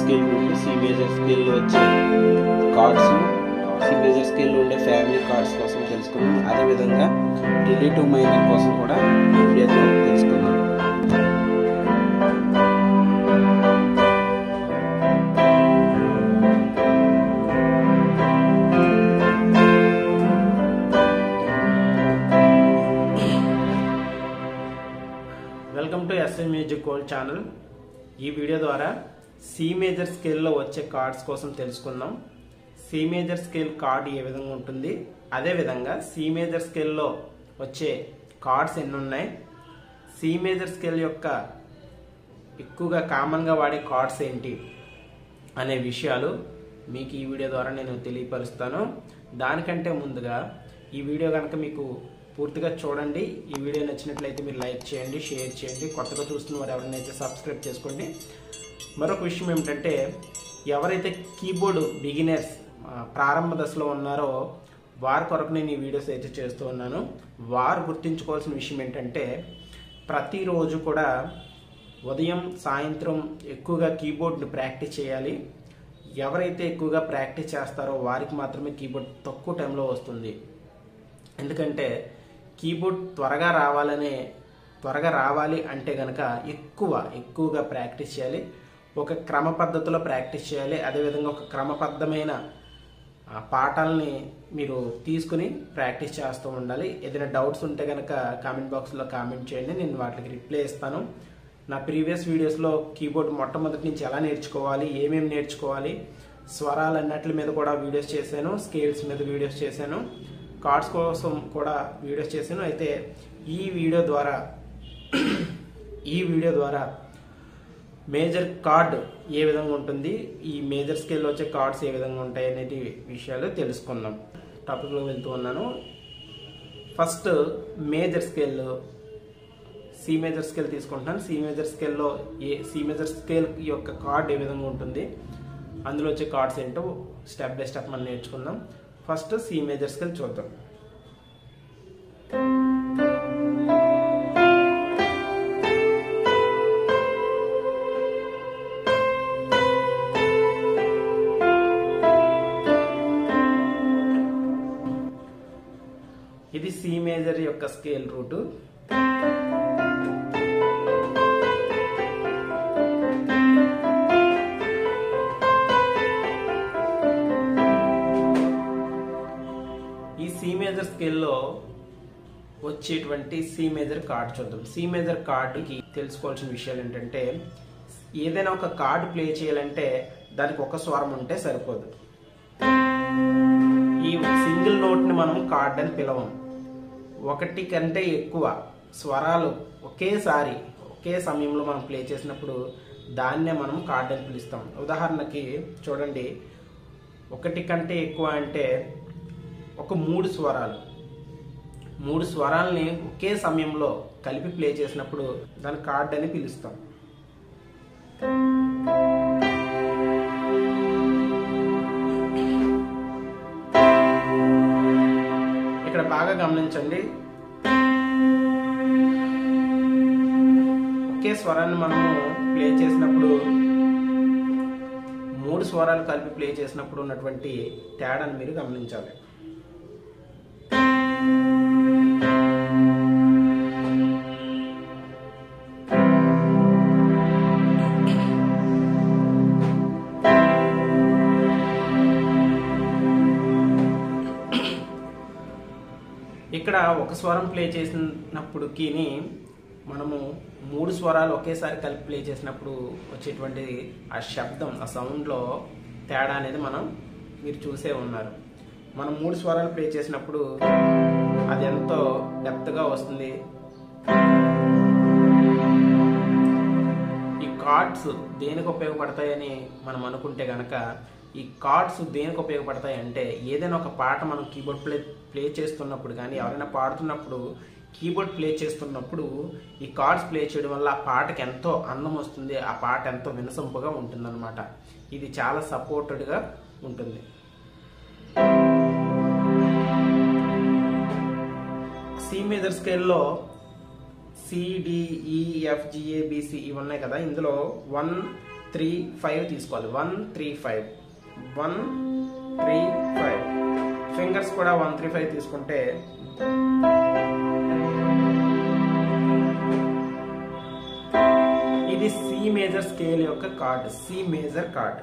Scale నుండి C major స్కేల్లో వచ్చే కార్డ్స్ సి మేజర్ స్కేల్లో ఉండే ఫ్యామిలీ కార్డ్స్ కోసం తెలుసుకున్నాం అదేవిధంగా రిలేటివ్ మైనర్ కోసం కూడా ఈ వీడియోలో తెలుసుకుందాం welcome to S M music gold channel ఈ వీడియో ద్వారా సి మేజర్ స్కేల్లో వచ్చే కార్డ్స్ కోసం తెలుసుకుందాం సి మేజర్ స్కేల్ కార్డ్ ఏ విధంగా ఉంటుంది అదేవిధంగా సి మేజర్ స్కేల్లో వచ్చే కార్డ్స్ ఎన్ని ఉన్నాయి సి మేజర్ స్కేల్ యొక్క ఎక్కువగా కామన్గా వాడే కార్డ్స్ ఏంటి అనే విషయాలు మీకు ఈ వీడియో ద్వారా నేను తెలియపరుస్తాను దానికంటే ముందుగా ఈ వీడియో కనుక మీకు పూర్తిగా చూడండి ఈ వీడియో నచ్చినట్లయితే మీరు లైక్ చేయండి షేర్ చేయండి కొత్తగా చూస్తున్న వారు ఎవరైనా సబ్స్క్రైబ్ చేసుకోండి మరొక విషయం ఏమిటంటే ఎవరైతే కీబోర్డ్ బిగినర్స్ ప్రారంభ దశలో ఉన్నారో వారి కొరకు నేను ఈ వీడియోస్ అయితే చేస్తూ ఉన్నాను వారు గుర్తుంచుకోవాల్సిన విషయం ఏంటంటే ప్రతిరోజు కూడా ఉదయం సాయంత్రం ఎక్కువగా కీబోర్డ్ని ప్రాక్టీస్ చేయాలి ఎవరైతే ఎక్కువగా ప్రాక్టీస్ చేస్తారో వారికి మాత్రమే కీబోర్డ్ తక్కువ టైంలో వస్తుంది ఎందుకంటే కీబోర్డ్ త్వరగా రావాలనే త్వరగా రావాలి అంటే గనక ఎక్కువ ఎక్కువగా ప్రాక్టీస్ చేయాలి ఒక క్రమ పద్ధతిలో ప్రాక్టీస్ చేయాలి అదేవిధంగా ఒక క్రమబద్ధమైన ఆ, పాఠాలని మీరు తీసుకుని ప్రాక్టీస్ చేస్తూ ఉండాలి ఏదైనా డౌట్స్ ఉంటే కనుక కామెంట్ బాక్స్లో కామెంట్ చేయండి నేను వాటికి రిప్లై ఇస్తాను నా ప్రీవియస్ వీడియోస్లో కీబోర్డ్ మొట్టమొదటి నుంచి ఎలా నేర్చుకోవాలి ఏమేమి నేర్చుకోవాలి స్వరాలు అన్నట్ల మీద కూడా వీడియోస్ చేశాను స్కేల్స్ మీద వీడియోస్ చేశాను కార్డ్స్ కోసం కూడా వీడియోస్ చేశాను అయితే ఈ వీడియో ద్వారా ఈ వీడియో ద్వారా మేజర్ కార్డ్ ఏ విధంగా ఉంటుంది ఈ మేజర్ స్కేల్లో వచ్చే కార్డ్స్ ఏ విధంగా ఉంటాయి అనేది విషయాలు తెలుసుకుందాం టాపిక్లో వెళ్తూ ఉన్నాను first major scale C major scale తీసుకుంటున్నాను సి మేజర్ స్కేల్లో ఏ సి మేజర్ స్కేల్ యొక్క కార్డ్ ఏ విధంగా ఉంటుంది అందులో వచ్చే కార్డ్స్ ఏంటో స్టెప్ బై స్టెప్ మనం నేర్చుకుందాం ఫస్ట్ సి మేజర్ స్కేల్ చూద్దాం ఇది సి మేజర్ యొక్క స్కేల్ రూటు ఈ సి మేజర్ స్కేల్లో వచ్చేటువంటి సి మేజర్ కార్డ్ చూద్దాం సి మేజర్ కార్డుకి తెలుసుకోవాల్సిన విషయాలు ఏంటంటే ఏదైనా ఒక కార్డు ప్లే చేయాలంటే దానికి ఒక స్వరం ఉంటే సరిపోదు ఈ సింగిల్ నోట్ని మనం కార్డ్ అని పిలవం ఒకటి కంటే ఎక్కువ స్వరాలు ఒకేసారి ఒకే సమయంలో మనం ప్లే చేసినప్పుడు దాన్నే మనం కార్డ్ అని పిలుస్తాం ఉదాహరణకి చూడండి ఒకటి కంటే ఎక్కువ అంటే ఒక మూడు స్వరాలు మూడు స్వరాల్ని ఒకే సమయంలో కలిపి ప్లే చేసినప్పుడు దాన్ని కార్డ్ అని పిలుస్తాం ఇక్కడ బాగా గమనించండి ఒకే స్వరాన్ని మనము ప్లే చేసినప్పుడు మూడు స్వరాలు కలిపి ప్లే చేసినప్పుడు ఉన్నటువంటి తేడాను మీరు గమనించాలి ఇక్కడ ఒక స్వరం ప్లే చేసినప్పుడు కీని మనము మూడు స్వరాలు ఒకేసారి కలిపి ప్లే చేసినప్పుడు వచ్చేటువంటి ఆ శబ్దం ఆ సౌండ్లో తేడా అనేది మనం మీరు చూసే ఉన్నారు మనం మూడు స్వరాలు ప్లే చేసినప్పుడు అది ఎంతో డెప్త్గా వస్తుంది ఈ కార్డ్స్ దేనికి ఉపయోగపడతాయని మనం అనుకుంటే గనక ఈ కార్డ్స్ దేనికి ఉపయోగపడతాయి అంటే ఏదైనా ఒక పాట మనం కీబోర్డ్ ప్లే ప్లే చేస్తున్నప్పుడు కానీ ఎవరైనా పాడుతున్నప్పుడు కీబోర్డ్ ప్లే చేస్తున్నప్పుడు ఈ కార్డ్స్ ప్లే చేయడం వల్ల ఆ పాటకి ఎంతో అందం వస్తుంది ఆ పాట ఎంతో వినసొంపుగా ఉంటుందన్నమాట ఇది చాలా సపోర్టెడ్గా ఉంటుంది సి మేజర్ స్కేల్లో సిడిఈఎఫ్జిఏబిసి ఇవి ఉన్నాయి కదా ఇందులో వన్ త్రీ ఫైవ్ తీసుకోవాలి one three five one three five fingers కూడా వన్ త్రీ ఫైవ్ తీసుకుంటే ఇది సి మేజర్ స్కేల్ యొక్క కార్డ్ సి మేజర్ కార్డ్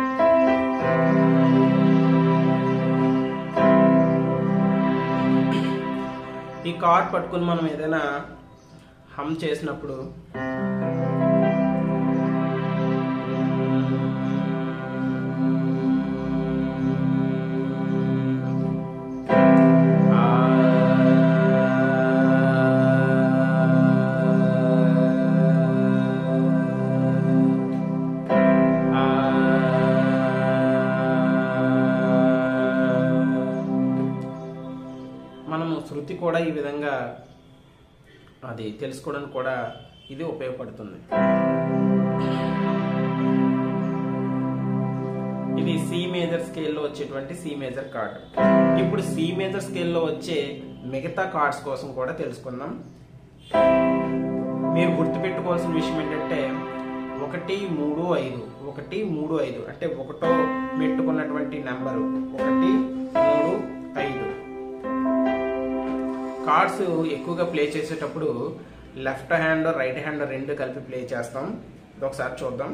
ఈ కార్డ్ పట్టుకుని మనం ఏదైనా హమ్ చేసినప్పుడు మనము శృతి కూడా ఈ విధంగా అది తెలుసుకోవడానికి కూడా ఇది ఉపయోగపడుతుంది ఇది సి మేజర్ స్కేల్లో వచ్చేటువంటి సి మేజర్ కార్డ్ ఇప్పుడు సి మేజర్ స్కేల్లో వచ్చే మిగతా కార్డ్స్ కోసం కూడా తెలుసుకుందాం మీరు గుర్తుపెట్టుకోవాల్సిన విషయం ఏంటంటే ఒకటి మూడు ఐదు ఒకటి మూడు ఐదు అంటే ఒకటో పెట్టుకున్నటువంటి నెంబరు ఒకటి మూడు ఐదు కార్డ్స్ ఎక్కువగా ప్లే చేసేటప్పుడు లెఫ్ట్ హ్యాండ్ రైట్ హ్యాండ్ రెండు కలిపి ప్లే చేస్తాం ఇది ఒకసారి చూద్దాం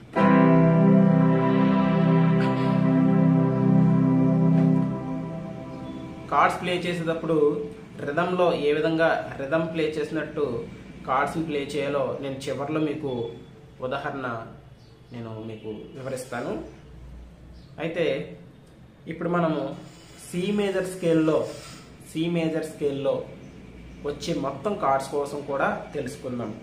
కార్డ్స్ ప్లే చేసేటప్పుడు రిధంలో ఏ విధంగా రిధం ప్లే చేసినట్టు కార్డ్స్ని ప్లే చేయాలో నేను చివరిలో మీకు ఉదాహరణ నేను మీకు వివరిస్తాను అయితే ఇప్పుడు మనము సి మేజర్ స్కేల్లో సి మేజర్ స్కేల్లో వచ్చే మొత్తం కార్డ్స్ కోసం కూడా తెలుసుకుందాం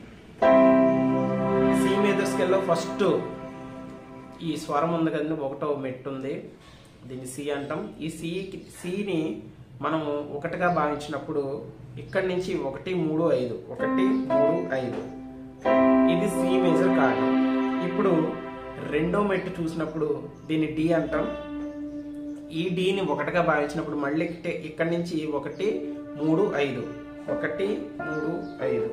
సి మేజర్ స్కేల్లో ఫస్ట్ ఈ స్వరం ఉంది కదండి ఒకటో మెట్టు ఉంది దీన్ని సి అంటాం ఈ సి సిని మనము ఒకటిగా భావించినప్పుడు ఇక్కడి నుంచి ఒకటి మూడు ఐదు ఒకటి మూడు ఐదు ఇది సి మేజర్ కార్డు ఇప్పుడు రెండో మెట్టు చూసినప్పుడు దీన్ని డి అంటాం ఈ డిని ఒకటిగా భావించినప్పుడు మళ్ళీ ఇక్కటే- ఇక్కడి నుంచి ఒకటి మూడు ఐదు ఒకటి మూడు ఐదు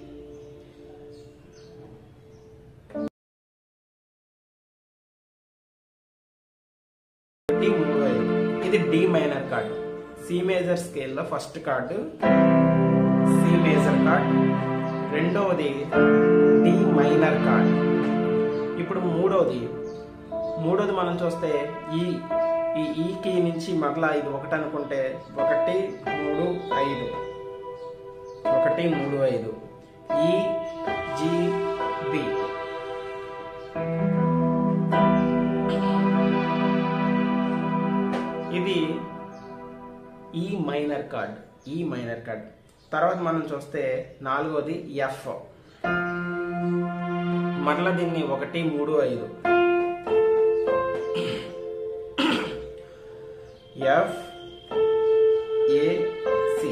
ఒకటి మూడు ఐదు ఇది D minor chord C major స్కేల్లో first chord C major chord రెండవది డి మైనర్ కార్డ్ ఇప్పుడు మూడవది మూడోది మనం చూస్తే ఈ ఈ ఈ కీ నుంచి మరలా ఇది ఒకటి అనుకుంటే ఒకటి మూడు ఐదు ఒకటి మూడు ఐదు ఈ జి బి ఇది E minor chord E minor chord తర్వాత మనం చూస్తే నాలుగోది ఎఫ్ మరలా దీన్ని ఒకటి మూడు ఐదు ఎఫ్ ఏ సి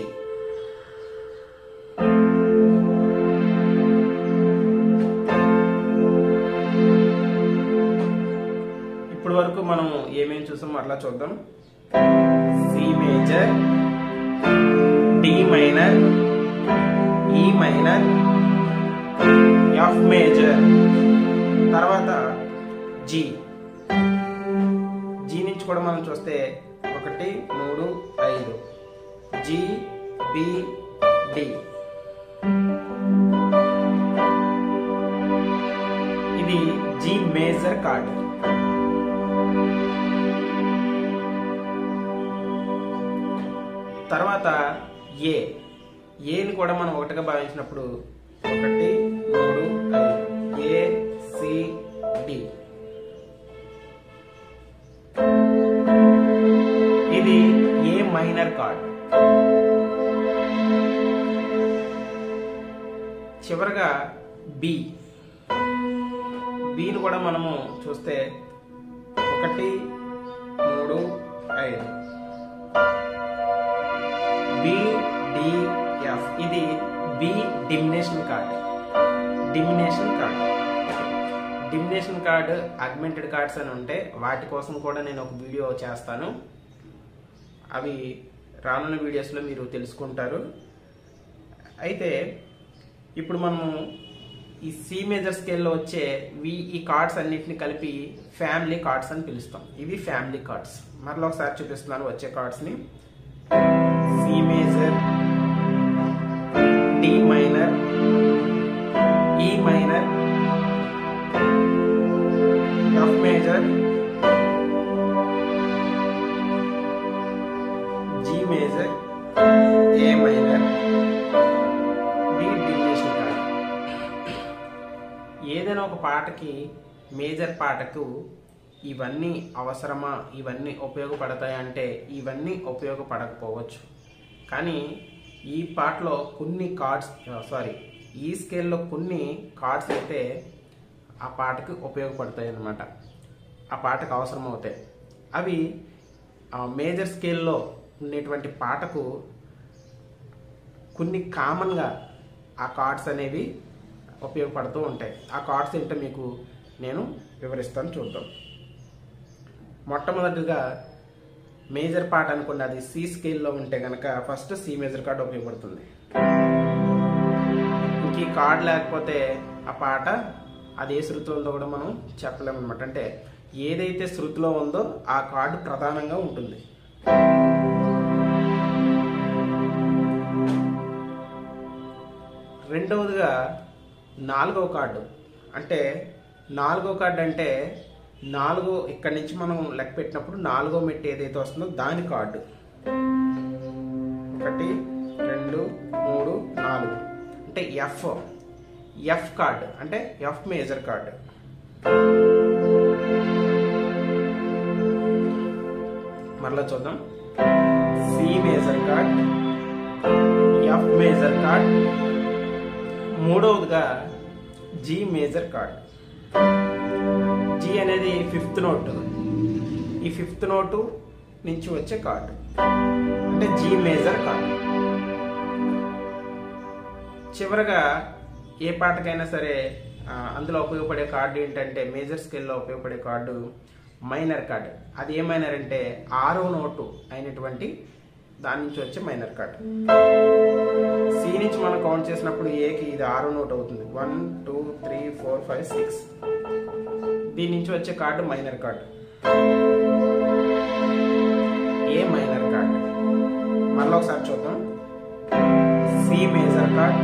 ఇప్పుడు వరకు మనం ఏమేమి చూసాం మరలా చూద్దాం C major D minor E minor F major తర్వాత జి జీ నుంచి కూడా మనం చూస్తే ఒకటి మూడు ఐదు జి బి డి ఇది జి మేజర్ కార్డ్ తర్వాత ఏ ఏని కూడా మనం ఒకటిగా భావించినప్పుడు ఒకటి మూడు ఐదు ఏ సి డి ఇది ఏ మైనర్ కార్డ్ చివరగా బి బిని కూడా మనము చూస్తే ఒకటి మూడు ఐదు బి డి ఎఫ్ ఇది B diminution chord diminution chord diminution chord augmented chords అని ఉంటే వాటి కోసం కూడా నేను ఒక వీడియో చేస్తాను అవి రానున్న వీడియోస్లో మీరు తెలుసుకుంటారు అయితే ఇప్పుడు మనము ఈ సి మేజర్ స్కేల్లో వచ్చే వి ఈ కార్డ్స్ అన్నిటిని కలిపి ఫ్యామిలీ కార్డ్స్ అని పిలుస్తాం ఇవి ఫ్యామిలీ కార్డ్స్ మరలా ఒకసారి చూపిస్తున్నాను వచ్చే కార్డ్స్ని C major D minor E minor F major G major A minor D diminution chord ఏదైనా ఒక పాటకి మేజర్ పాటకు ఇవన్నీ అవసరమా ఇవన్నీ ఉపయోగపడతాయి అంటే ఇవన్నీ ఉపయోగపడకపోవచ్చు కానీ ఈ పాటలో కొన్ని కార్డ్స్ సారీ ఈ స్కేల్లో కొన్ని కార్డ్స్ అయితే ఆ పాటకి ఉపయోగపడతాయి అన్నమాట ఆ పాటకు అవసరం అవుతాయి అవి ఆ మేజర్ స్కేల్లో ఉండేటువంటి పాటకు కొన్ని కామన్గా ఆ కార్డ్స్ అనేవి ఉపయోగపడుతూ ఉంటాయి ఆ కార్డ్స్ ఏంటో మీకు నేను వివరిస్తాను చూద్దాం మొట్టమొదటిగా మేజర్ పార్ట్ అనుకోండి అది సి స్కేల్లో ఉంటే కనుక ఫస్ట్ సి మేజర్ కార్డ్ ఉపయోగపడుతుంది ఇంక ఈ కార్డ్ లేకపోతే ఆ పాట అది ఏ శృతిలో ఉందో కూడా మనం చెప్పలేము అనమాట అంటే ఏదైతే శృతిలో ఉందో ఆ కార్డు ప్రధానంగా ఉంటుంది రెండవదిగా నాలుగవ కార్డు అంటే నాలుగో కార్డు అంటే నాలుగో ఇక్కడి నుంచి మనం లెక్క పెట్టినప్పుడు నాలుగో మెట్టు ఏదైతే వస్తుందో దాని కార్డు ఒకటి రెండు మూడు నాలుగు అంటే ఎఫ్ ఎఫ్ కార్డు అంటే ఎఫ్ మేజర్ కార్డు మరలా చూద్దాం C major chord F major chord మూడవదిగా జీ మేజర్ కార్డ్ జీ అనేది ఫిఫ్త్ నోట్ ఈ ఫిఫ్త్ నోటు నుంచి వచ్చే కార్డు అంటే జీ మేజర్ కార్డు చివరగా ఏ పాటకైనా సరే ఆ, అందులో ఉపయోగపడే కార్డు ఏంటంటే మేజర్ స్కేల్లో ఉపయోగపడే కార్డు మైనర్ కార్డు అది ఏ మైనర్ అంటే ఆరో నోటు అయినటువంటి దాని నుంచి వచ్చే మైనర్ కార్డు సి నుంచి మనం కౌంట్ చేసినప్పుడు ఏకి ఇది ఆరో నోట్ అవుతుంది one two three four five six దీని నుంచి వచ్చే chord minor chord A minor chord మళ్ళీ ఒకసారి చూద్దాం C major chord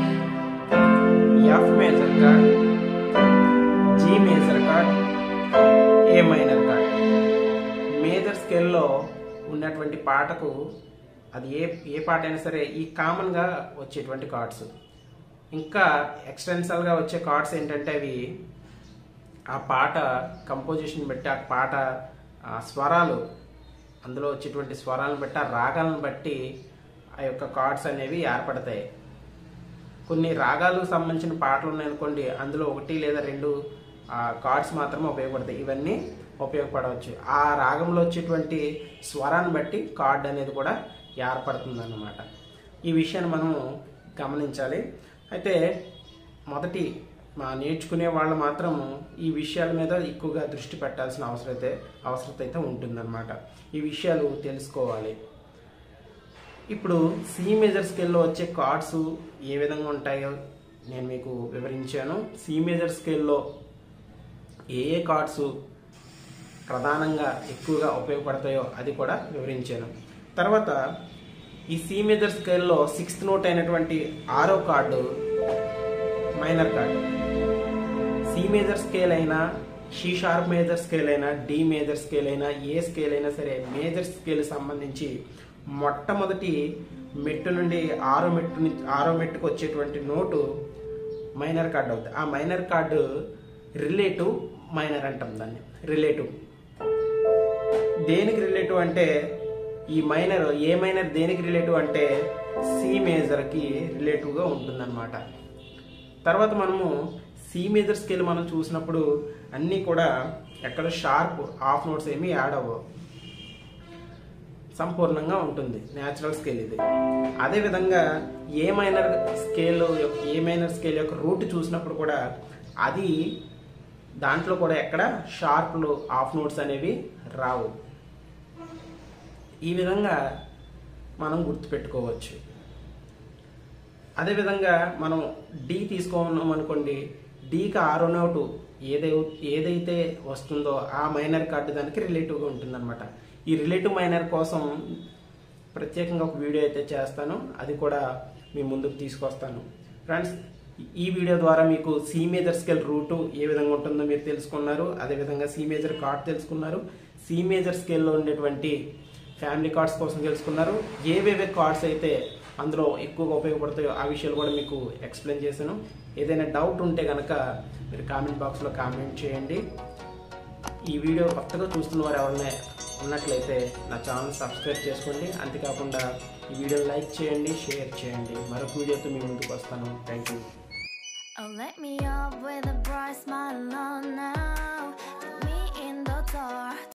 F major chord G major chord A minor chord major స్కేల్లో ఉన్నటువంటి పాటకు అది ఏ ఏ పాట అయినా సరే ఈ కామన్గా వచ్చేటువంటి కార్డ్స్ ఇంకా ఎక్స్టెన్సల్గా వచ్చే కార్డ్స్ ఏంటంటే అవి ఆ పాట కంపోజిషన్ బట్టి ఆ పాట ఆ స్వరాలు అందులో వచ్చేటువంటి స్వరాలను బట్టి ఆ రాగాలను బట్టి ఆ యొక్క కార్డ్స్ అనేవి ఏర్పడతాయి కొన్ని రాగాలకు సంబంధించిన పాటలు ఉన్నాయనుకోండి అందులో ఒకటి లేదా రెండు కార్డ్స్ మాత్రమే ఉపయోగపడతాయి ఇవన్నీ ఉపయోగపడవచ్చు ఆ రాగంలో వచ్చేటువంటి స్వరాన్ని బట్టి కార్డ్ అనేది కూడా ఏర్పడుతుంది అన్నమాట ఈ విషయాన్ని మనము గమనించాలి అయితే మొదటి మా నేర్చుకునే వాళ్ళు మాత్రం ఈ విషయాల మీద ఎక్కువగా దృష్టి పెట్టాల్సిన అవసరం అయితే అవసరత అయితే ఉంటుందన్నమాట ఈ విషయాలు తెలుసుకోవాలి ఇప్పుడు సి మేజర్ స్కేల్లో వచ్చే కార్డ్స్ ఏ విధంగా ఉంటాయో నేను మీకు వివరించాను సి మేజర్ స్కేల్లో ఏ ఏ కార్డ్స్ ప్రధానంగా ఎక్కువగా ఉపయోగపడతాయో అది కూడా వివరించాను తర్వాత ఈ సి మేజర్ స్కేల్లో సిక్స్త్ నోట్ అయినటువంటి ఆరో chord minor chord C major scale అయినా షీ షార్ప్ మేజర్ స్కేల్ అయినా డి మేజర్ స్కేల్ అయినా ఏ స్కేల్ అయినా సరే మేజర్ స్కేల్ సంబంధించి మొట్టమొదటి మెట్టు నుండి ఆరో మెట్టు నుంచి ఆరో మెట్టుకు వచ్చేటువంటి నోటు మైనర్ కార్డు అవుతుంది ఆ మైనర్ కార్డు రిలేటివ్ మైనర్ అంటాం దాన్ని రిలేటివ్ దేనికి రిలేటివ్ అంటే ఈ మైనర్ ఏ మైనర్ దేనికి రిలేటివ్ అంటే సి మేజర్కి రిలేటివ్గా ఉంటుందన్నమాట తర్వాత మనము సి మేజర్ స్కేల్ మనం చూసినప్పుడు అన్నీ కూడా ఎక్కడ షార్ప్ హాఫ్ నోట్స్ ఏమీ యాడ్ అవ్వవు సంపూర్ణంగా ఉంటుంది న్యాచురల్ స్కేల్ ఇది అదేవిధంగా ఏ మైనర్ స్కేల్ యొక్క- ఏ మైనర్ స్కేల్ యొక్క రూట్ చూసినప్పుడు కూడా అది దాంట్లో కూడా ఎక్కడ షార్ప్లు హాఫ్ నోట్స్ అనేవి రావు ఈ విధంగా మనం గుర్తుపెట్టుకోవచ్చు అదేవిధంగా మనం డి తీసుకోమన్నాం అనుకోండి డీకి ఆరో నోటు ఏదై ఏదైతే వస్తుందో ఆ మైనర్ కార్డు దానికి రిలేటివ్గా ఉంటుందన్నమాట ఈ రిలేటివ్ మైనర్ కోసం ప్రత్యేకంగా ఒక వీడియో అయితే చేస్తాను అది కూడా మీ ముందుకు తీసుకొస్తాను ఫ్రెండ్స్ ఈ వీడియో ద్వారా మీకు సి మేజర్ స్కేల్ రూటు ఏ విధంగా ఉంటుందో మీరు తెలుసుకున్నారు అదేవిధంగా సి మేజర్ కార్డ్ తెలుసుకున్నారు సి మేజర్ స్కేల్లో ఉండేటువంటి ఫ్యామిలీ కార్డ్స్ కోసం తెలుసుకున్నారు ఏవేవే కార్డ్స్ అయితే అందులో ఎక్కువగా ఉపయోగపడతాయో ఆ విషయాలు కూడా మీకు ఎక్స్ప్లెయిన్ చేశాను ఏదైనా డౌట్ ఉంటే కనుక మీరు కామెంట్ బాక్స్లో కామెంట్ చేయండి ఈ వీడియో కొత్తగా చూస్తున్న వారు ఎవరైనా ఉన్నట్లయితే నా ఛానల్ సబ్స్క్రైబ్ చేసుకోండి అంతేకాకుండా ఈ వీడియో లైక్ చేయండి షేర్ చేయండి మరొక వీడియోతో మీ ముందుకు వస్తాను thank you Oh, let me up with a bright smile on now.